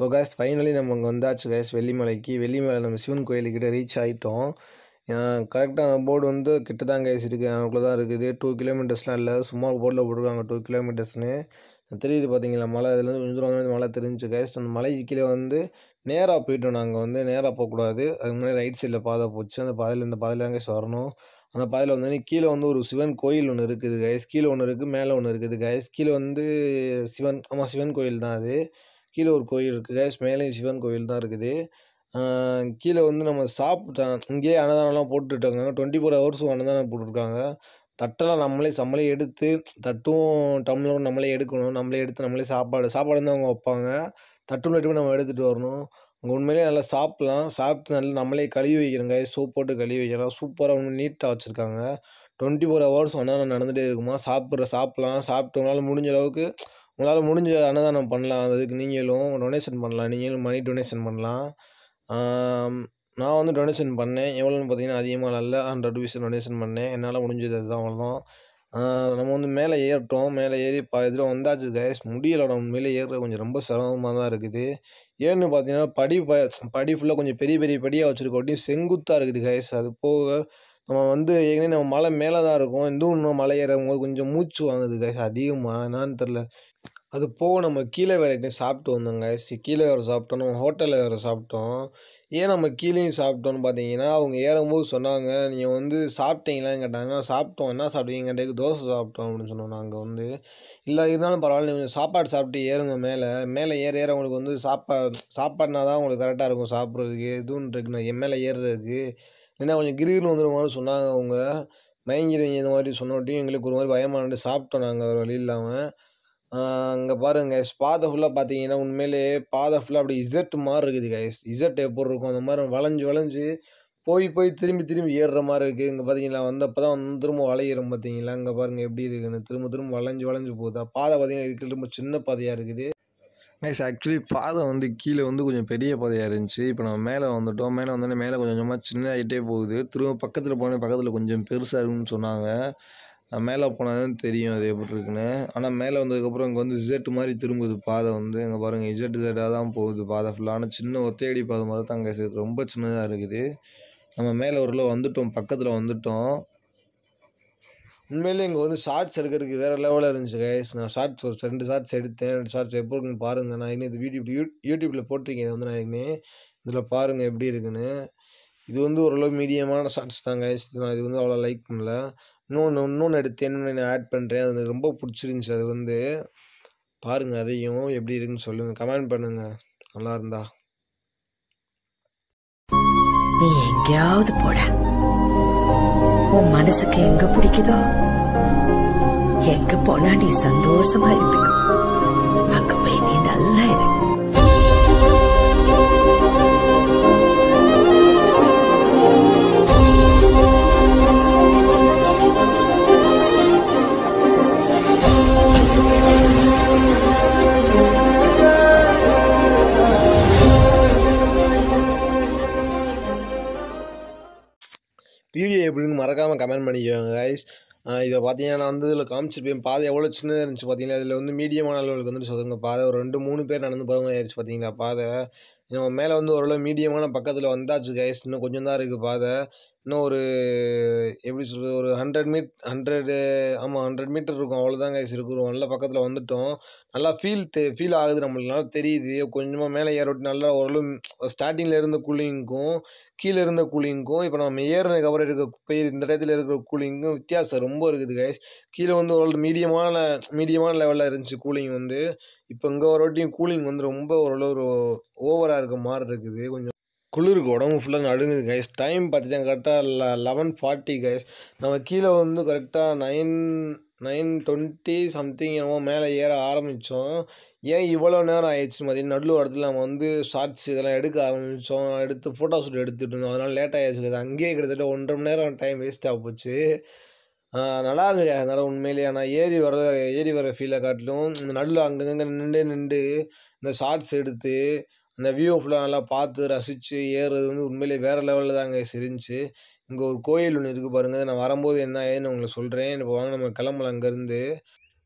So case finally நம்ம இங்கே வந்தாச்சு கேஸ் வெள்ளிமலைக்கு வெள்ளிமலை நம்ம சிவன் கோயிலுக்கிட்ட ரீச் ஆகிட்டோம் கரெக்டாக போர்டு வந்து கிட்ட தான் கேஸ் இருக்குது அதுக்குள்ளே தான் இருக்குது டூ கிலோமீட்டர்ஸ்லாம் இல்லை சும்மா போர்டில் போட்டிருக்காங்க டூ கிலோமீட்டர்ஸ்னு தெரியுது பார்த்தீங்களா மலை இதுலேருந்து கொஞ்சம் தூரம் வந்து மலை தெரிஞ்சு கேஸ் அந்த மலைக்கு கீழே வந்து நேராக போயிட்டோம் நாங்கள் வந்து நேராக போகக்கூடாது அதுக்கு முன்னாடி ரைட் சைடில் பாதை போச்சு அந்த பாதையில் இந்த பாதையில் தான் கேஸ் வரணும் அந்த பாதையில் வந்து கீழே வந்து ஒரு சிவன் கோயில் ஒன்று இருக்குது கைஸ் கீழே ஒன்று இருக்குது மேலே ஒன்று இருக்குது கைஸ் கீழே வந்து சிவன் ஆமாம் சிவன் கோயில் தான் அது கீழே ஒரு கோயில் இருக்குது கைஸ் மேலேயும் சிவன் கோயில் தான் இருக்குது ஆஹ் கீழே வந்து நம்ம சாப்பிட்டோம் இங்கேயே அன்னதானம்லாம் போட்டுட்டாங்க டுவெண்ட்டி ஃபோர் ஹவர்ஸும் அன்னதானம் போட்டிருக்காங்க தட்டெல்லாம் நம்மளே நம்மளே எடுத்து தட்டும் டம்ளரும் நம்மளே எடுக்கணும் நம்மளே எடுத்து நம்மளே சாப்பாடு சாப்பாடு வந்து அவங்க வைப்பாங்க தட்டும் லட்டுமே நம்ம எடுத்துகிட்டு வரணும் அங்கே உண்மையிலேயே நல்லா சாப்பிட்லாம் சாப்பிட்டு நல்லா நம்மளே கழுவி வைக்கிறோங்க சோப் போட்டு கழுவி வைக்கலாம் சூப்பராக ஒன்று நீட்டாக வச்சுருக்காங்க டுவெண்ட்டி ஃபோர் ஹவர்ஸ் அன்னதானம் நடந்துகிட்டே இருக்குமா சாப்பிட்ற சாப்பிட்லாம் சாப்பிட்டு உங்களால் முடிஞ்ச அளவுக்கு உங்களால் முடிஞ்ச அன்னதானம் பண்ணலாம் அதுக்கு நீங்களும் டொனேஷன் பண்ணலாம் நீங்களும் மணி டொனேஷன் பண்ணலாம் ஆம், நான் வந்து டொனேஷன் பண்ணேன் எவ்வளோன்னு பார்த்தீங்கன்னா அதிகமாக நல்ல ஹண்ட்ரட் ருபீஸ் டொனேஷன் பண்ணேன் என்னால் முடிஞ்சது அதுதான் அவ்வளோதான் ஆஹ் நம்ம வந்து மேலே ஏறிட்டோம் மேலே ஏறி பா இதில் வந்தாச்சு கைஸ் முடியலடா உண்மையிலே ஏறுறது கொஞ்சம் ரொம்ப சிரமமாக தான் இருக்குது ஏன்னு பார்த்தீங்கன்னா படி ப படி ஃபுல்லாக கொஞ்சம் பெரிய பெரிய படியாக வச்சுருக்கோட்டியும் செங்குத்தாக இருக்குது கைஸ் அது போக நம்ம வந்து ஏற்கனவே நம்ம மலை மேலே தான் இருக்கோம் இன்னும் இன்னும் மலை ஏறும் போது கொஞ்சம் மூச்சு வாங்குது கைஸ் அதிகமாக என்னன்னு தெரில அது போக நம்ம கீழே வேறு ஏற்கனவே சாப்பிட்டு வந்தோங்க சி கீழே வேறு சாப்பிட்டோம் நம்ம ஹோட்டலில் வேறு சாப்பிட்டோம் ஏன் நம்ம கீழேயும் சாப்பிட்டோன்னு பார்த்தீங்கன்னா அவங்க ஏறும்போது சொன்னாங்க நீங்கள் வந்து சாப்பிட்டீங்களான்னு கேட்டாங்க சாப்பிட்டோம் என்ன சாப்பிட்டீங்க கேட்டதுக்கு தோசை சாப்பிட்டோம் அப்படின்னு சொன்னோம் நாங்கள் வந்து இல்லை இருந்தாலும் பரவாயில்ல நீங்கள் சாப்பாடு சாப்பிட்டு ஏறுங்க மேலே மேலே ஏற ஏற உங்களுக்கு வந்து சாப்பா சாப்பாடுனா தான் உங்களுக்கு கரெக்டாக இருக்கும் சாப்பிட்றதுக்கு எதுவும் இருக்குண்ணா என் மேலே ஏறுறதுக்கு ஏன்னா கொஞ்சம் கிரிகிரின்னு வந்துடும் மாதிரி சொன்னாங்க அவங்க மயங்கிருவீங்க இந்த மாதிரி சொன்னோட்டையும் எங்களுக்கு ஒரு மாதிரி பயமானது சாப்பிட்டோம் நாங்கள் வேறு வழி இல்லாமல் அங்கே பாருங்க guys, பாதை ஃபுல்லாக பார்த்தீங்கன்னா உண்மையிலேயே பாதை ஃபுல்லாக அப்படி இசட் மாதிரி இருக்குது கைஸ் இசட் எப்படி இருக்கும் அந்த மாதிரி வளைஞ்சு வளைஞ்சு போய் போய் திரும்பி திரும்பி ஏறுற மாதிரி இருக்குது இங்கே பார்த்தீங்களா வந்தப்போ தான் வந்து திரும்ப வளையிறோம் பார்த்தீங்களா இங்கே பாருங்கள் எப்படி இருக்குன்னு திரும்ப திரும்ப வளைஞ்சு வளைஞ்சு போகுதா பாதை பார்த்தீங்கன்னா இருக்கிறது ரொம்ப சின்ன பாதையாக இருக்குது கைஸ் ஆக்சுவலி பாதை வந்து கீழே வந்து கொஞ்சம் பெரிய பாதையாக இருந்துச்சு இப்போ நம்ம மேலே வந்துட்டோம் மேலே வந்தோடனே மேலே கொஞ்சம் கொஞ்சமாக சின்னதாகிட்டே போகுது திரும்ப பக்கத்தில் போனே பக்கத்தில் கொஞ்சம் பெருசாக இருக்குன்னு சொன்னாங்க நான் மேலே போனால் தான் தெரியும் அது எப்படி இருக்குன்னு ஆனால் மேலே வந்ததுக்கப்புறம் இங்கே வந்து இசட் மாதிரி திரும்புது பாதை வந்து இங்கே பாருங்கள் இசட் இசட்டாக தான் போகுது பாதை ஃபுல்லாக ஆனால் சின்ன ஒத்தையடி பாதை மாதிரி தான் அங்கே ரொம்ப சின்னதாக இருக்குது நம்ம மேலே ஒரு வந்துட்டோம் பக்கத்தில் வந்துட்டோம் உண்மையிலே இங்கே வந்து ஷார்ட்ஸ் எடுக்கிறதுக்கு வேறு லெவலில் இருந்துச்சு கைஸ் நான் ஷார்ட்ஸ் ஒரு ரெண்டு ஷார்ட்ஸ் எடுத்தேன் ரெண்டு ஷார்ட்ஸ் எப்படி இருக்குன்னு பாருங்கள் நான் இன்னும் இது வீடியோ யூ யூடியூப்பில் போட்டிருக்கேன் இதை வந்து நான் இன்னே இதில் பாருங்கள் எப்படி இருக்குன்னு இது வந்து ஓரளவு மீடியமான ஷார்ட்ஸ் தான் கைஸ் நான் இது வந்து அவ்வளோ லைக் பண்ணல இன்னொன்று இன்னொன்று எடுத்தேன் நான் ஆட் பண்ணுறேன் அது எனக்கு ரொம்ப பிடிச்சிருந்துச்சி அது வந்து பாருங்கள் அதையும் எப்படி இருக்குன்னு சொல்லுங்கள் கமெண்ட் பண்ணுங்கள் நல்லா இருந்தா நீ எங்கேயாவது போட உன் மனசுக்கு எங்க பிடிக்குதோ எங்க போனா நீ சந்தோஷமா இருப்பியோ அங்க போய் நீ நல்லா இரு வீடியோ எப்படின்னு மறக்காமல் கமெண்ட் பண்ணிக்கோங்க கைஸ் இதை பார்த்தீங்கன்னா நான் வந்து இதில் காமிச்சிருப்பேன் பாதை எவ்வளோ சின்னதாக இருந்துச்சு பார்த்தீங்களா இதில் வந்து மீடியமான அளவுக்கு வந்து சொல்லுங்க பாதை ஒரு ரெண்டு மூணு பேர் நடந்து போகிற மாதிரி ஆயிடுச்சு பார்த்தீங்களா பாதை நம்ம மேலே வந்து ஓரளவு மீடியமான பக்கத்தில் வந்தாச்சு கைஸ் இன்னும் கொஞ்சம் தான் இருக்குது பாதை இன்னும் ஒரு எப்படி சொல்கிறது ஒரு ஹண்ட்ரட் மீட் ஹண்ட்ரடு ஆமாம் ஹண்ட்ரட் மீட்டர் இருக்கும் அவ்வளோதான் கைஸ் இருக்கும் நல்ல பக்கத்தில் வந்துட்டோம் நல்லா ஃபீல் தெ ஃபீல் ஆகுது நம்மளுக்கு நல்லா தெரியுது கொஞ்சமாக மேலே ஏறவிட்டு நல்லா ஓரளவு ஸ்டார்டிங்கில் இருந்த கூலிங்க்கும் கீழே இருந்த கூலிங்க்கும் இப்போ நம்ம ஏறினதுக்கு அப்புறம் இருக்க போய் இந்த இடத்துல இருக்கிற கூலிங்க்கும் வித்தியாசம் ரொம்ப இருக்குது கைஸ் கீழே வந்து ஓரளவு மீடியமான மீடியமான லெவலில் இருந்துச்சு கூலிங் வந்து இப்போ இங்கே ஒரு வாட்டியும் கூலிங் வந்து ரொம்ப ஓரளவு ஒரு ஓவராக இருக்க மாதிரி இருக்குது கொஞ்சம் குளிருக்கு உடம்பு ஃபுல்லாக நடுங்குது கைஸ் டைம் பார்த்துட்டேன் கரெக்டாக லெவன் ஃபார்ட்டி கைஸ் நம்ம கீழே வந்து கரெக்டாக நைன் நைன் டுவெண்ட்டி சம்திங் என்னமோ மேலே ஏற ஆரம்பித்தோம் ஏன் இவ்வளோ நேரம் ஆயிடுச்சு பார்த்தீங்கன்னா நடுவில் ஒரு இடத்துல நம்ம வந்து ஷார்ட்ஸ் இதெல்லாம் எடுக்க ஆரம்பித்தோம் எடுத்து ஃபோட்டோ ஷூட் எடுத்துகிட்டு இருந்தோம் அதனால் லேட் ஆகிடுச்சு அங்கேயே கிட்டத்தட்ட ஒன்றரை மணி நேரம் டைம் வேஸ்ட் ஆக போச்சு ஆஹ் நல்லா இருந்துச்சு அதனால் உண்மையிலேயே ஆனால் ஏறி வர ஏறி வர ஃபீலை காட்டிலும் இந்த நடுவில் அங்கங்கே நின்று நின்று இந்த ஷார்ட்ஸ் எடுத்து அந்த வியூ ஃபுல்லாக நல்லா பார்த்து ரசித்து ஏறுறது வந்து உண்மையிலேயே வேறு லெவலில் தாங்க இருந்துச்சு இங்கே ஒரு கோயில் ஒன்று இருக்குது பாருங்கள் நான் வரும்போது என்ன ஏதுன்னு உங்களுக்கு சொல்கிறேன் இப்போ வாங்க நம்ம கிளம்பலாம் அங்கேருந்து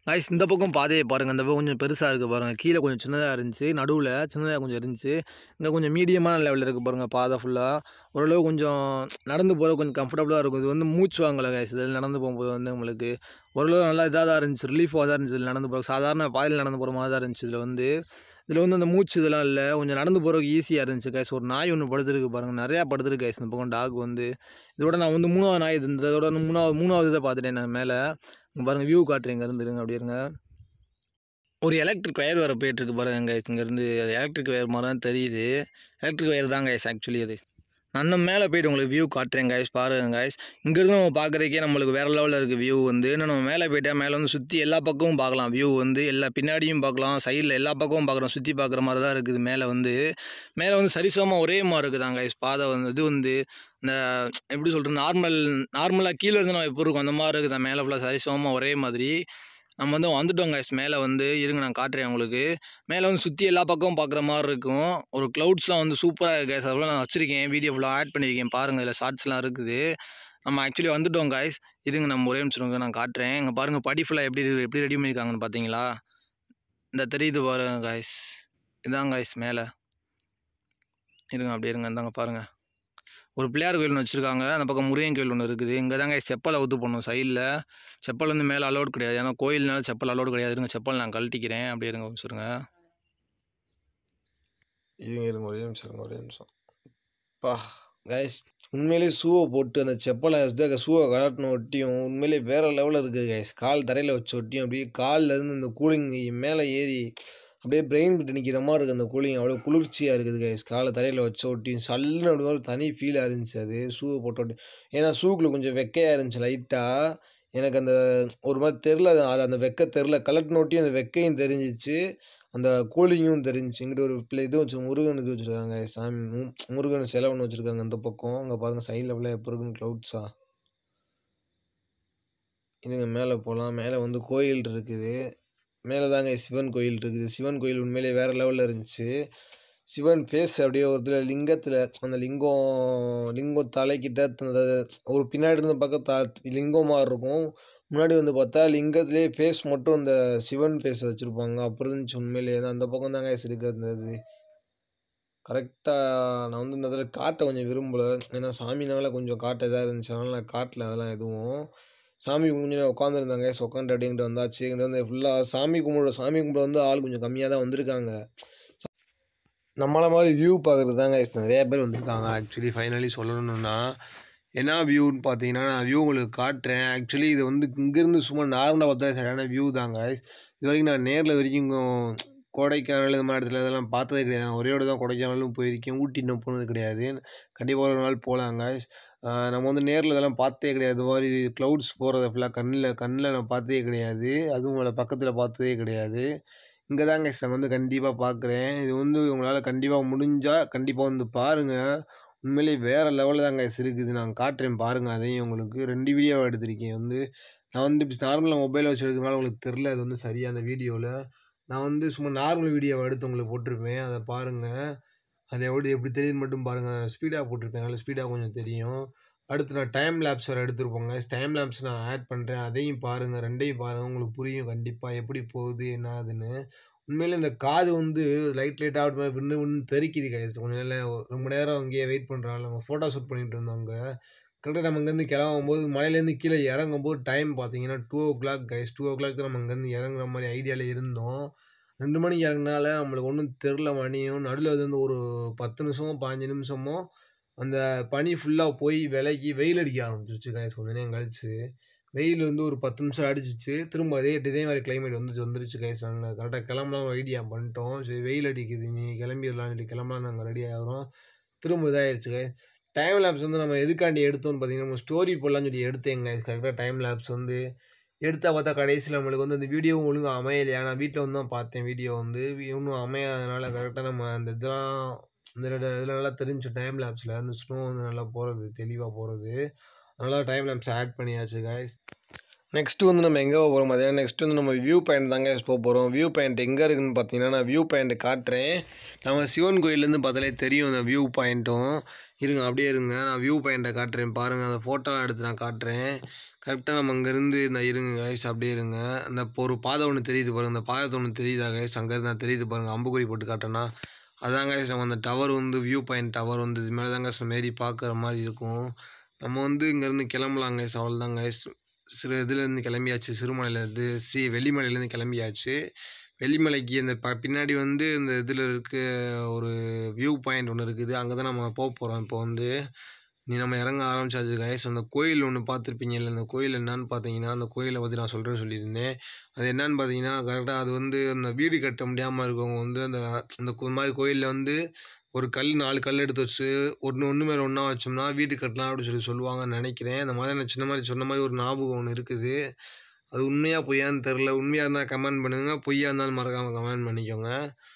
காய்ஸ் இந்த பக்கம் பாதையை பாருங்கள் இந்த பக்கம் கொஞ்சம் பெருசாக இருக்குது பாருங்கள் கீழே கொஞ்சம் சின்னதாக இருந்துச்சு நடுவில் சின்னதாக கொஞ்சம் இருந்துச்சு இங்கே கொஞ்சம் மீடியமான லெவலில் இருக்குது பாருங்கள் பாதை ஃபுல்லாக ஓரளவு கொஞ்சம் நடந்து போகிற கொஞ்சம் கம்ஃபர்டபுளாக இருக்கும் இது வந்து மூச்சு வாங்கலை காய்ஸ் இதில் நடந்து போகும்போது வந்து உங்களுக்கு ஓரளவு நல்லா இதாக தான் இருந்துச்சு ரிலீஃபாக தான் இருந்துச்சு இதில் நடந்து போகிற சாதாரண பாதையில் நடந்து போகிற மாதிரி தான் இருந்துச்சு இதில் வந்து இதில் வந்து அந்த மூச்சு இதெல்லாம் இல்லை கொஞ்சம் நடந்து போகிறதுக்கு ஈஸியாக இருந்துச்சு கைஸ் ஒரு நாய் ஒன்று படுத்துருக்கு பாருங்கள் நிறையா படுத்துருக்கு கைஸ் இந்த பக்கம் டாக் வந்து இதோட நான் வந்து மூணாவது நாய் இது இந்த இதோட நான் மூணாவது மூணாவது இதை பார்த்துட்டேன் நான் மேலே இங்கே பாருங்கள் வியூ காட்டுறேன் இங்கே இருந்துருங்க அப்படி இருங்க ஒரு எலக்ட்ரிக் ஒயர் வேறு போயிட்டுருக்கு பாருங்க கைஸ் இங்கேருந்து அது எலக்ட்ரிக் ஒயர் மாதிரி தான் தெரியுது எலக்ட்ரிக் ஒயர் தான் கைஸ் ஆக்சுவலி அது நான் இன்னும் மேலே போயிட்டு உங்களுக்கு வியூ காட்டுறேன் கைஸ் பாருங்க கைஸ் இங்கேருந்து நம்ம பார்க்குறதுக்கே நம்மளுக்கு வேறு லெவலில் இருக்குது வியூ வந்து இன்னும் நம்ம மேலே போயிட்டா மேலே வந்து சுற்றி எல்லா பக்கமும் பார்க்கலாம் வியூ வந்து எல்லா பின்னாடியும் பார்க்கலாம் சைடில் எல்லா பக்கமும் பார்க்குறோம் சுற்றி பார்க்குற மாதிரி தான் இருக்குது மேலே வந்து மேலே வந்து சரிசமமாக ஒரே மாதிரி இருக்குதாங்க கைஸ் பாதை வந்து இது வந்து இந்த எப்படி சொல்கிறது நார்மல் நார்மலாக கீழே இருந்து நம்ம எப்படி இருக்கும் அந்த மாதிரி இருக்குது மேலே ஃபுல்லாக சரிசமமாக ஒரே மாதிரி நம்ம வந்து வந்துட்டோம் கைஸ் மேலே வந்து இருங்க நான் காட்டுறேன் உங்களுக்கு மேலே வந்து சுற்றி எல்லா பக்கமும் பார்க்குற மாதிரி இருக்கும் ஒரு க்ளவுட்ஸ்லாம் வந்து சூப்பராக இருக்குது கைஸ் அதெல்லாம் நான் வச்சுருக்கேன் வீடியோ ஃபுல்லாக ஆட் பண்ணியிருக்கேன் பாருங்கள் இதில் ஷார்ட்ஸ்லாம் இருக்குது நம்ம ஆக்சுவலி வந்துட்டோம் கைஸ் இருங்க நம்ம ஒரே நிமிஷம் இருங்க நான் காட்டுறேன் இங்கே பாருங்கள் படி ஃபுல்லாக எப்படி இருக்கு- எப்படி ரெடி பண்ணியிருக்காங்கன்னு பார்த்தீங்களா இந்த தெரியுது பாருங்க கைஸ் இதாங்க கைஸ் மேலே இருங்க அப்படியே இருங்க இந்தாங்க பாருங்கள் ஒரு பிள்ளையார் கோயில் ஒன்று வச்சுருக்காங்க அந்த பக்கம் முருகன் கோயில் ஒன்று இருக்குது இங்கே தாங்க செப்பல் அவுத்து போடணும் சைடில் செப்பல் வந்து மேலே அலோட் கிடையாது ஏன்னா கோயில்னால செப்பல் அலோட் கிடையாது இருங்க செப்பல் நான் கழட்டிக்கிறேன் அப்படியே இருங்க ஒரு சொல்லுங்க இருங்க இருங்க ஒரே நிமிஷம் இருங்க ஒரே நிமிஷம் பா கைஸ் உண்மையிலே ஷூவை போட்டு அந்த செப்பலை எஸ்தாக ஷூவை கலட்டின ஒட்டியும் உண்மையிலே வேறு லெவலில் இருக்குது கைஸ் கால் தரையில் வச்சு ஒட்டியும் அப்படியே கால்ல இருந்து இந்த கூலிங் மேலே ஏறி அப்படியே பிரெயின் விட்டு நிற்கிற மாதிரி இருக்குது அந்த கூலிங் அவ்வளோ குளிர்ச்சியாக இருக்குது கைஸ் காலை தரையில் வச்ச ஒட்டியும் சல்லுன்னு அப்படி ஒரு தனி ஃபீலாக இருந்துச்சு அது ஷூவை போட்டு ஒட்டி ஏன்னா ஷூக்குள்ள கொஞ்சம் வெக்கையாக இருந்துச்சு லைட்டாக எனக்கு அந்த ஒரு மாதிரி தெரில அது அந்த வெக்கை தெரில கலட்டின ஒட்டியும் அந்த வெக்கையும் தெரிஞ்சிச்சு அந்த கூலிங்கும் தெரிஞ்சிச்சு இங்கிட்ட ஒரு பிள்ளை இது வச்சு முருகன் இது வச்சுருக்காங்க சாமி மு- முருகன் சிலை ஒன்று வச்சுருக்காங்க அந்த பக்கம் அங்கே பாருங்கள் சைடில் ஃபுல்லாக எப்போ இருக்குன்னு க்ளவுட்ஸா இதுங்க மேலே போகலாம் மேலே வந்து கோயில் இருக்குது மேலே தாங்க சிவன் கோயில் இருக்குது சிவன் கோயில் உண்மையிலே வேறு லெவலில் இருந்துச்சு சிவன் ஃபேஸ் அப்படியே ஒரு இதில் லிங்கத்தில் அந்த லிங்கம் லிங்கம் தலைக்கிட்ட அந்த ஒரு பின்னாடி இருந்த பக்கம் த லிங்கம் மாதிரி இருக்கும் முன்னாடி வந்து பார்த்தா லிங்கத்திலே ஃபேஸ் மட்டும் அந்த சிவன் ஃபேஸ் வச்சுருப்பாங்க அப்புறம் இருந்துச்சு உண்மையிலேயே அந்த பக்கம் தாங்க இருக்கு அந்த இது கரெக்டாக நான் வந்து இந்த இதில் காட்ட கொஞ்சம் விரும்பலை ஏன்னா சாமினால கொஞ்சம் காட்ட இதாக இருந்துச்சு அதனால் நான் காட்டல அதெல்லாம் எதுவும் சாமி கொஞ்சம் உட்காந்துருந்தாங்க உட்காந்து அப்படின்ட்டு வந்தாச்சு இங்கிட்ட வந்து ஃபுல்லாக சாமி கும்பிட சாமி கும்பிட வந்து ஆள் கொஞ்சம் கம்மியாக தான் வந்திருக்காங்க நம்மளை மாதிரி வியூ பார்க்குறது தாங்க நிறைய பேர் வந்திருக்காங்க ஆக்சுவலி ஃபைனலி சொல்லணும்னா என்ன வியூன்னு பார்த்தீங்கன்னா நான் வியூ உங்களுக்கு காட்டுறேன் ஆக்சுவலி இது வந்து இங்கேருந்து சும்மா நார்மலாக பார்த்தா சரியான வியூ தாங்க இது வரைக்கும் நான் நேரில் வரைக்கும் கொடைக்கானல் இந்த மாதிரி இடத்துல இதெல்லாம் பார்த்ததே கிடையாது நான் ஒரே ஒரு தான் கொடைக்கானலும் போயிருக்கேன் ஊட்டி இன்னும் போனது கிடையாது கண்டிப்பாக ஒரு நாள் போகலாங்க நம்ம வந்து நேரில் இதெல்லாம் பார்த்ததே கிடையாது இது மாதிரி க்ளவுட்ஸ் போகிறத ஃபுல்லாக கண்ணில் கண்ணில் நான் பார்த்ததே கிடையாது அதுவும் உங்களை பக்கத்தில் பார்த்ததே கிடையாது இங்கே தாங்க நான் வந்து கண்டிப்பாக பார்க்குறேன் இது வந்து உங்களால் கண்டிப்பாக முடிஞ்சால் கண்டிப்பாக வந்து பாருங்கள் உண்மையிலேயே வேறு லெவலில் தாங்க இருக்குது நான் காட்டுறேன் பாருங்கள் அதையும் உங்களுக்கு ரெண்டு வீடியோ எடுத்திருக்கேன் வந்து நான் வந்து இப்போ நார்மலாக மொபைலில் வச்சு எடுக்கிறனால உங்களுக்கு தெரில அது வந்து சரியாக அந்த வீடியோவில் நான் வந்து சும்மா நார்மல் வீடியோவை எடுத்து உங்களுக்கு போட்டிருப்பேன் அதை பாருங்கள் அது எப்படி எப்படி தெரியுது மட்டும் பாருங்கள் ஸ்பீடாக போட்டிருப்பேன் நல்லா ஸ்பீடாக கொஞ்சம் தெரியும் அடுத்து நான் டைம் லேப்ஸ் வேறு எடுத்துருப்போங்க டைம் லேப்ஸ் நான் ஆட் பண்ணுறேன் அதையும் பாருங்கள் ரெண்டையும் பாருங்கள் உங்களுக்கு புரியும் கண்டிப்பாக எப்படி போகுது என்ன ஆகுதுன்னு உண்மையிலே இந்த காது வந்து லைட் லைட்டாக அப்படி விண்ணு விண்ணு தெறிக்குது கைஸ் கொஞ்சம் நேரம் ரொம்ப நேரம் அங்கேயே வெயிட் பண்ணுறாங்க நம்ம ஃபோட்டோ ஷூட் பண்ணிட்டு இருந்தோங்க கரெக்டாக நம்ம இங்கேருந்து கிளம்பும் போது மலையிலேருந்து கீழே இறங்கும் போது டைம் பார்த்தீங்கன்னா two o'clock guys two o'clock தான் நம்ம இங்கேருந்து இறங்குற மாதிரி ஐடியாவில் இருந்தோம் ரெண்டு மணிக்கு இறங்குனால நம்மளுக்கு ஒன்றும் தெரில மணியும் நடுவில் வந்து ஒரு பத்து நிமிஷமோ பாஞ்சு நிமிஷமோ அந்த பனி ஃபுல்லாக போய் விலைக்கு வெயில் அடிக்க ஆரம்பிச்சிருச்சு கைஸ் கொஞ்ச நேரம் கழிச்சு வெயில் வந்து ஒரு பத்து நிமிஷம் அடிச்சிச்சு திரும்ப அதே இதே மாதிரி கிளைமேட் வந்துச்சு வந்துருச்சு கைஸ் நாங்கள் கரெக்டாக கிளம்பலாம் ஐடியா பண்ணிட்டோம் சரி வெயில் அடிக்குது நீ கிளம்பிடலாம்னு சொல்லி கிளம்பலாம் நாங்கள் ரெடி ஆகிறோம் திரும்ப இதாகிடுச்சு கைஸ் டைம் லேப்ஸ் வந்து நம்ம எதுக்காண்டி எடுத்தோம்னு பார்த்தீங்கன்னா நம்ம ஸ்டோரி போடலாம்னு சொல்லி எடுத்தேங்க கரெக்டாக டைம் லேப்ஸ் வந்து எடுத்தால் பார்த்தா கடைசியில் நம்மளுக்கு வந்து அந்த வீடியோவும் ஒழுங்காக அமையலையா நான் வீட்டில் வந்து தான் பார்த்தேன் வீடியோ வந்து இன்னும் அமையாதனால கரெக்டாக நம்ம அந்த இதெல்லாம் இந்த இதில் நல்லா தெரிஞ்சு டைம் லேப்ஸில் அந்த ஸ்னோ வந்து நல்லா போகிறது தெளிவாக போகிறது அதனால டைம் லேப்ஸ் ஆட் பண்ணியாச்சு கைஸ் நெக்ஸ்ட்டு வந்து நம்ம எங்கே போகிறோம் பார்த்தீங்கன்னா நெக்ஸ்ட் வந்து நம்ம வியூ பாயிண்ட் தாங்க போக போகிறோம் வியூ பாயிண்ட் எங்கே இருக்குன்னு பார்த்தீங்கன்னா நான் வியூ பாயிண்ட் காட்டுறேன் நம்ம சிவன் கோயிலேருந்து பார்த்தாலே தெரியும் அந்த வியூ பாயிண்ட்டும் இருங்க அப்படியே இருங்க நான் வியூ பாயிண்ட்டை காட்டுறேன் பாருங்கள் அந்த ஃபோட்டோ எடுத்து நான் காட்டுறேன் கரெக்டாக நம்ம அங்கேருந்து இந்த இருங்க கைஸ் அப்படியே இருங்க அந்த இப்போ ஒரு பாதை ஒன்று தெரியுது பாருங்க அந்த பாதை ஒன்று தெரியுதா கைஸ் அங்கேருந்து நான் தெரியுது பாருங்க அம்புக்குறி போட்டு காட்டேன்னா அதான் கைஸ் நம்ம அந்த டவர் வந்து வியூ பாயிண்ட் டவர் வந்து இது மேலே தான் கைஸ் மாரி பார்க்குற மாதிரி இருக்கும் நம்ம வந்து இங்கேருந்து கிளம்பலாம் கைஸ் அவ்வளோதான் கைஸ் சிறு இதுலேருந்து கிளம்பியாச்சு சிறுமலையிலேருந்து சி வெள்ளிமலையிலேருந்து கிளம்பியாச்சு வெள்ளிமலைக்கு அந்த ப பின்னாடி வந்து இந்த இதில் இருக்க ஒரு வியூ பாயிண்ட் ஒன்று இருக்குது அங்கே தான் நம்ம போக போகிறோம் இப்போ வந்து நீ நம்ம இறங்க ஆரம்பிச்சாச்சு கைஸ் அந்த கோயில் ஒன்று பார்த்துருப்பீங்கல்ல அந்த கோயில் என்னன்னு பார்த்தீங்கன்னா அந்த கோயிலை பற்றி நான் சொல்கிறேன் சொல்லியிருந்தேன் அது என்னன்னு பார்த்தீங்கன்னா கரெக்டாக அது வந்து அந்த வீடு கட்ட முடியாமல் இருக்கவங்க வந்து அந்த அந்த கு- மாதிரி கோயிலில் வந்து ஒரு கல் நாலு கல் எடுத்து வச்சு ஒன்று ஒன்று மேலே ஒன்றா வச்சோம்னா வீடு கட்டலாம் அப்படின்னு சொல்லி சொல்லுவாங்கன்னு நினைக்கிறேன் அந்த மாதிரி நான் சின்ன மாதிரி சொன்ன மாதிரி ஒரு ஞாபகம் ஒன்று இருக்குது அது உண்மையாக பொய்யான்னு தெரில உண்மையாக இருந்தால் கமெண்ட் பண்ணுங்கள் பொய்யா இருந்தாலும் மறக்காமல் கமெண்ட் பண்ணிக்கோங்க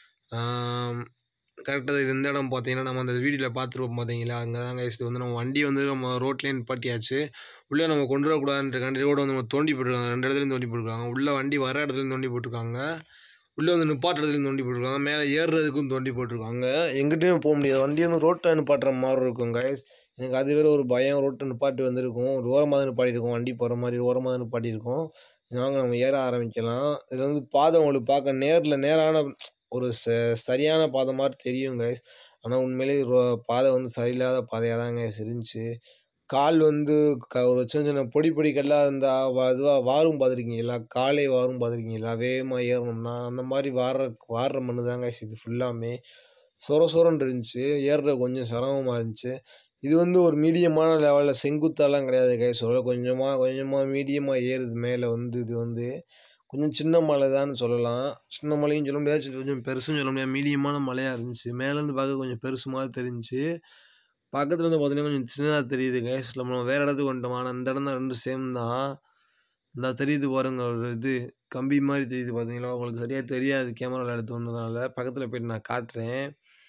கரெக்டாக இது இந்த இடம் பார்த்தீங்கன்னா நம்ம அந்த வீடியோவில் பார்த்துருப்போம் பார்த்தீங்களா அங்கே தான் கைஸ் இது வந்து நம்ம வண்டி வந்து நம்ம ரோட்லேயே நிப்பாட்டியாச்சு உள்ளே நம்ம கொண்டு வரக்கூடாதுன்றக்காண்டி ரோடு வந்து நம்ம தோண்டி போட்டிருக்காங்க ரெண்டு இடத்துலையும் தோண்டி போட்டிருக்காங்க உள்ளே வண்டி வர இடத்துலையும் தோண்டி போட்டிருக்காங்க உள்ளே வந்து நிப்பாட்டுற இடத்துலையும் தோண்டி போட்டிருக்காங்க மேலே ஏறுறதுக்கும் தோண்டி போட்டிருக்காங்க எங்கிட்டையும் போக முடியாது வண்டி வந்து ரோட்டை நிப்பாட்டுற மாதிரி இருக்கும் கைஸ் எனக்கு அது வேறு ஒரு பயம் ரோட்டை நிப்பாட்டி வந்திருக்கும் ஒரு ஓரமாக தான் நிப்பாட்டியிருக்கோம் வண்டி போகிற மாதிரி ஓரமாக தான் நிப்பாட்டியிருக்கோம் வாங்க நம்ம ஏற ஆரம்பிக்கலாம் இதில் வந்து பாதை உங்களுக்கு பார்க்க நேரில் நேரான ஒரு ச சரியான பாதை மாதிரி தெரியும் கைஸ் ஆனால் உண்மையிலேயே ரோ பாதை வந்து சரியில்லாத பாதையாக தான் கைஸ் இருந்துச்சு கால் வந்து க ஒரு சின்ன சின்ன பொடி பொடி கல்லாக இருந்தால் அதுவாக வாரும் பார்த்துருக்கீங்களா காலை வாரும் பார்த்துருக்கீங்களா வேகமாக ஏறணும்னா அந்த மாதிரி வார வாடுற மண்ணு தான் கைஸ் இது ஃபுல்லாமே சொர சொரன்னு இருந்துச்சு ஏறுறது கொஞ்சம் சிரமமாக இருந்துச்சு இது வந்து ஒரு மீடியமான லெவலில் செங்குத்தாலாம் கிடையாது கைஸ் சொல்ல கொஞ்சமாக கொஞ்சமாக மீடியமாக ஏறுது மேலே வந்து இது வந்து கொஞ்சம் சின்ன மலை தான் சொல்லலாம் சின்ன மலையும் சொல்ல முடியாது சி- கொஞ்சம் பெருசும் சொல்ல முடியாது மீடியமான மலையாக இருந்துச்சு மேலேருந்து பார்க்க கொஞ்சம் பெருசு மாதிரி தெரிஞ்சுச்சு பக்கத்தில் வந்து பார்த்தீங்கன்னா கொஞ்சம் சின்னதாக தெரியுது கைஸ் நம்ம வேறு இடத்துக்கு வந்துட்டோம் ஆனால் இந்த இடம் தான் ரெண்டு சேம் தான் இந்த தெரியுது பாருங்க ஒரு இது கம்பி மாதிரி தெரியுது பார்த்தீங்களா உங்களுக்கு சரியாக தெரியாது கேமராவில் எடுத்து வந்ததுனால பக்கத்தில் போயிட்டு நான் காட்டுறேன்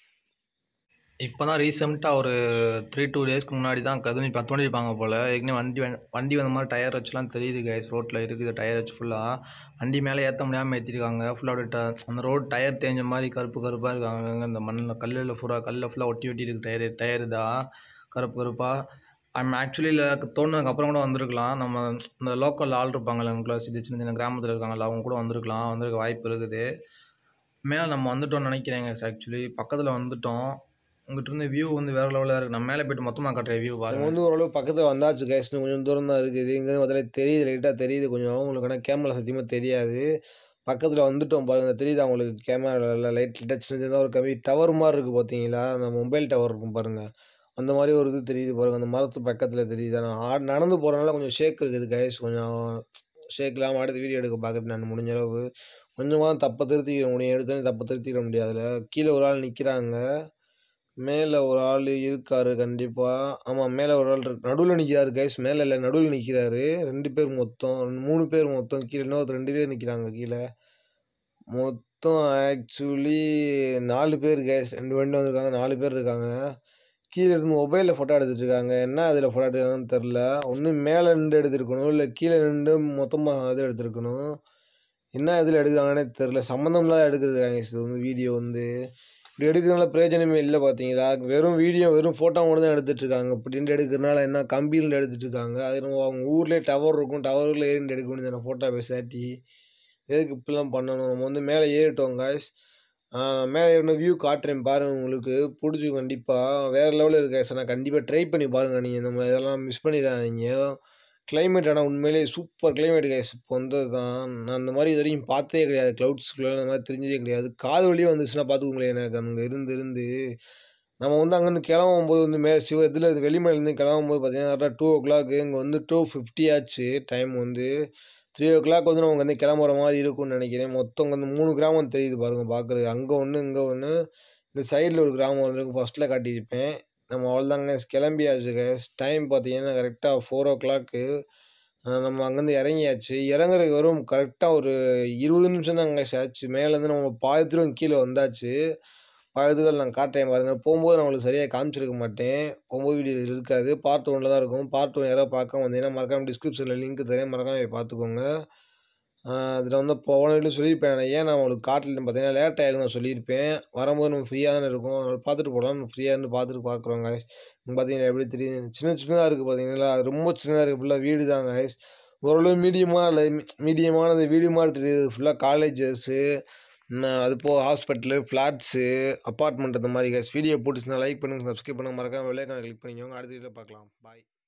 இப்போ தான் ரீசெண்டாக ஒரு த்ரீ டூ டேஸ்க்கு முன்னாடி தான் கதுனி பத்து மணி இருப்பாங்க போல் ஏற்கனவே வண்டி வ- வண்டி வந்த மாதிரி டயர் வச்சுலாம் தெரியுது கைஸ் ரோட்டில் இருக்குது டயர் வச்சு ஃபுல்லாக வண்டி மேலே ஏற்ற முடியாமல் ஏற்றிருக்காங்க ஃபுல்லாக அப்படியே ட- அந்த ரோட் டயர் தேஞ்ச மாதிரி கருப்பு கருப்பாக இருக்காங்க அங்கங்க இந்த மண்ணில் கல்லில் ஃபுல்லாக கல்லில் ஃபுல்லாக ஒட்டி ஒட்டி இருக்கு டயரு டயரு தான் கருப்பு கருப்பாக ஐம் ஆக்சுவலி இல்லை தோணுனதுக்கு அப்புறம் கூட வந்திருக்கலாம் நம்ம இந்த லோக்கல் ஆள் இருப்பாங்கல்ல உங்களை சின்ன சின்ன சின்ன கிராமத்தில் இருக்காங்கல்ல அவங்க கூட வந்திருக்கலாம் வந்திருக்க வாய்ப்பு இருக்குது மேலே நம்ம வந்துட்டோம்னு நினைக்கிறேங்க ஆக்சுவலி பக்கத்தில் வந்துட்டோம் உங்கள்கிட்ட இருந்து வியூ வந்து வேறு லெவலில் இருக்குது நம்ம மேலே போயிட்டு மொத்தமாக கட்டுற வியூ நம்ம பாருங்க வந்து ஓரளவு பக்கத்தில் வந்தாச்சு கைஸ் இன்னும் கொஞ்சம் தூரம் தான் இருக்குது இங்கே முதல்ல தெரியுது லைட்டாக தெரியுது கொஞ்சம் உங்களுக்கு ஆனால் கேமரா சத்தியமாக தெரியாது பக்கத்தில் வந்துட்டோம் பாருங்க தெரியுது அவங்களுக்கு கேமராவில் லைட் லைட்டாக சின்ன சின்னதாக ஒரு கம்மி டவர் மாதிரி இருக்குது பார்த்தீங்களா அந்த மொபைல் டவர் இருக்கும் பாருங்கள் அந்த மாதிரி ஒரு இது தெரியுது பாருங்கள் அந்த மரத்து பக்கத்தில் தெரியுது நான் ஆ நடந்து போகிறனால கொஞ்சம் ஷேக் இருக்குது கைஸ் கொஞ்சம் ஷேக் இல்லாமல் அடுத்து வீடியோ எடுக்க பார்க்குறேன் நான் முடிஞ்ச அளவு கொஞ்சமாக தப்பை திருத்திக்கிற முடியும் எடுத்தோன்னே தப்பை திருத்திக்கிற முடியாதுல கீழே ஒரு ஆள் நிற்கிறாங்க மேலே ஒரு ஆள் இருக்காரு கண்டிப்பாக ஆமாம் மேலே ஒரு ஆள் இருக்கு நடுவில் நிற்கிறாரு கைஸ் மேலே இல்லை நடுவில் நிற்கிறாரு ரெண்டு பேர் மொத்தம் மூணு பேர் மொத்தம் கீழே இன்னொரு ரெண்டு பேர் நிற்கிறாங்க கீழே மொத்தம் ஆக்சுவலி நாலு பேர் கைஸ் ரெண்டு வண்டி வந்திருக்காங்க நாலு பேர் இருக்காங்க கீழே இருந்து மொபைலில் ஃபோட்டோ எடுத்துட்டு இருக்காங்க என்ன அதில் ஃபோட்டோ எடுத்துருக்காங்கன்னு தெரில ஒன்று மேலே நின்று எடுத்திருக்கணும் இல்லை கீழே நின்று மொத்தமாக இது எடுத்திருக்கணும் என்ன இதில் எடுக்கிறாங்கன்னே தெரில சம்மந்தம் இல்லாத எடுக்கிறது இது வந்து வீடியோ வந்து இப்படி எடுக்கிறதுனால பிரயோஜனமே இல்லை பார்த்தீங்களா வெறும் வீடியோ வெறும் ஃபோட்டோ மட்டும் தான் எடுத்துட்டு இருக்காங்க இப்படின்ட்டு எடுக்கிறனால என்ன கம்பியில் எடுத்துட்டு இருக்காங்க அது நம்ம அவங்க ஊர்லேயே டவர் இருக்கும் டவரில் ஏறிட்டு எடுக்க வேண்டியது ஃபோட்டோ பேசாட்டி எதுக்கு இப்படிலாம் பண்ணணும் நம்ம வந்து மேலே ஏறிட்டோம் காய்ஸ் மேலே ஏறின வியூ காட்டுறேன் பாருங்கள் உங்களுக்கு பிடிச்சி கண்டிப்பாக வேறு லெவலில் இருக்கு guys. நான் கண்டிப்பாக ட்ரை பண்ணி பாருங்கள் நீங்கள் நம்ம இதெல்லாம் மிஸ் பண்ணிடாதீங்க கிளைமேட் ஆனால் உண்மையிலேயே சூப்பர் கிளைமேட் கைஸ் இப்போ வந்தது தான் நான் அந்த மாதிரி இது வரைக்கும் பார்த்ததே கிடையாது க்ளவுட்ஸ்குள்ளே அந்த மாதிரி தெரிஞ்சதே கிடையாது காது வழியே வந்துச்சுன்னா பார்த்துக்கோங்களேன் எனக்கு அங்கே இருந்து இருந்து நம்ம வந்து அங்கேருந்து கிளம்பும் போது வந்து மே சிவ இதில் வெளிமலையிலேருந்து கிளம்பும் போது பார்த்தீங்கன்னா கரெக்டாக டூ ஓ கிளாக் இங்கே வந்து டூ ஃபிஃப்டி ஆச்சு டைம் வந்து த்ரீ ஓ கிளாக் வந்து நம்ம வந்து கிளம்புற மாதிரி இருக்கும்னு நினைக்கிறேன் மொத்தம் இங்கே வந்து மூணு கிராமம் தெரியுது பாருங்கள் பார்க்குறது அங்கே ஒன்று இங்கே ஒன்று இந்த சைடில் ஒரு கிராமம் வந்துருக்கு ஃபஸ்ட்டில் காட்டியிருப்பேன் நம்ம அவ்வளோதாங்க கிளம்பியாச்சு கேஸ் டைம் பார்த்தீங்கன்னா கரெக்டாக ஃபோர் ஓ கிளாக்கு நம்ம அங்கேருந்து இறங்கியாச்சு இறங்குறதுக்கு வரும் கரெக்டாக ஒரு இருபது நிமிஷம் தான் அங்கே ஆச்சு மேலேருந்து நம்ம பாயத்திலும் கீழே வந்தாச்சு பாயத்துகள் நான் காட்டுறேன் பாருங்கள் போகும்போது நான் உங்களுக்கு சரியாக காமிச்சிருக்க மாட்டேன் போகும்போது வீடியோ இருக்காது பார்ட் ஒன்றில் தான் இருக்கும் பார்ட் ஒன் யாராவது பார்க்க வந்தீங்கன்னா மறக்காம டிஸ்கிரிப்ஷனில் லிங்க் தரேன் மறக்காம போய் பார்த்துக்கோங்க அதில் வந்து போன வீட்டில் சொல்லியிருப்பேன் நான் ஏன் நான் உங்களுக்கு காட்டலன்னு பார்த்தீங்கன்னா லேட் ஆகும் நான் சொல்லியிருப்பேன் வரும்போது நம்ம ஃப்ரீயாக தானே இருக்கும் அதனால பார்த்துட்டு போகலாம் ஃப்ரீயாக இருந்து பார்த்துட்டு பார்க்குறோம் guys இங்கே பார்த்தீங்கன்னா எப்படி தெரியுது சின்ன சின்னதாக இருக்குது பார்த்தீங்களா ரொம்ப சின்னதாக இருக்குது ஃபுல்லாக வீடு தான் guys ஓரளவு மீடியமாக இல்லை மீடியமானது வீடு மாதிரி தெரியுது ஃபுல்லாக காலேஜஸ்ஸு அது போக ஹாஸ்பிட்டலு ஃப்ளாட்ஸு அப்பார்ட்மெண்ட் அந்த மாதிரி guys வீடியோ பிடிச்சிருந்தா லைக் பண்ணுங்கள் சப்ஸ்கிரைப் பண்ணுங்கள் மறக்காம வெள்ளைக்கான கிளிக் பண்ணிக்கோங்க அடுத்த வீடியோவில் பார்க்கலாம் பாய்